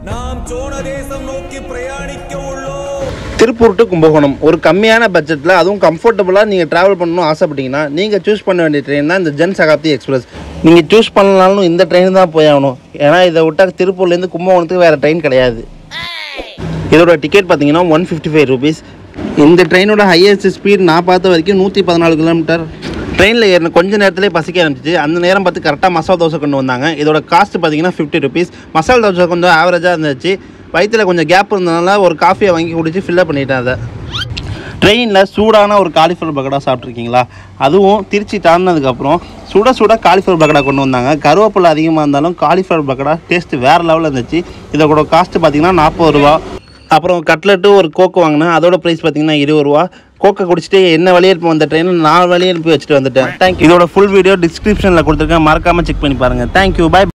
நாம் சோழ தேசம் நோக்கி பிரயாணிக்க உள்ளோம் திருப்பூர் டு கும்பகோணம் ஒரு கம்மியான பட்ஜெட்டில் அதுவும் கம்ஃபர்டபுளாக நீங்கள் ட்ராவல் பண்ணணும் ஆசைப்பட்டீங்கன்னா நீங்கள் சூஸ் பண்ண வேண்டிய ட்ரெயின் தான் இந்த ஜன் சகாப்தி எக்ஸ்பிரஸ் நீங்கள் சூஸ் பண்ணலனாலும் இந்த ட்ரெயின் தான் போய் ஆகணும் ஏன்னா இதை விட்டால் திருப்பூர்லேருந்து கும்பகோணத்துக்கு வேறு ட்ரெயின் கிடையாது இதோட டிக்கெட் பார்த்தீங்கன்னா ஒன் ஃபிஃப்டி ஃபைவ் ருபீஸ் இந்த ட்ரெயினோட ஹையஸ்ட் ஸ்பீட் நான் பார்த்த வரைக்கும் நூற்றி பதினாலு கிலோமீட்டர் ட்ரெயினில் ஏறின கொஞ்ச நேரத்திலே பசிக்க ஆரம்பிச்சிச்சு அந்த நேரம் பார்த்து கரெக்டாக மசாலா தோசை கொண்டு வந்தாங்க இதோட காஸ்ட் பார்த்தீங்கன்னா ஃபிஃப்டி ருபீஸ் மசாலா தோசை கொஞ்சம் ஆவரேஜாக இருந்துச்சு வயிற்றில் கொஞ்சம் கேப் இருந்ததுனால ஒரு காஃபியை வாங்கி குடிச்சு ஃபில்லப் பண்ணிட்டேன் அதை ட்ரெயினில் சூடான ஒரு காலிஃப்ளவர் பக்கோடா சாப்பிட்ருக்கீங்களா அதுவும் திருச்சி தாண்டினதுக்கப்புறம் சுட சுட காலிஃப்ளவர் பக்கோடா கொண்டு வந்தாங்க கருவேப்பிலை அதிகமாக இருந்தாலும் காலிஃப்ளவர் பக்கோடா டேஸ்ட்டு வேறு லெவலில் இருந்துச்சு இதோட காஸ்ட்டு பார்த்தீங்கன்னா நாற்பது ரூபா அப்புறம் கட்லெட்டு ஒரு கோக்கு வாங்கினேன் அதோட ப்ரைஸ் பார்த்தீங்கன்னா இருபது ரூபா கோக்கை குடிச்சிட்டு என்ன வழியே இருப்போம் வந்த ட்ரெயினில் நாலு வழியே அனுப்பி வச்சுட்டு வந்துட்டேன் தேங்க்யூ இதோட ஃபுல் வீடியோ டிஸ்கிரிப்ஷனில் கொடுத்துருக்கேன் மறக்காமல் செக் பண்ணி பாருங்கள் தேங்க்யூ பை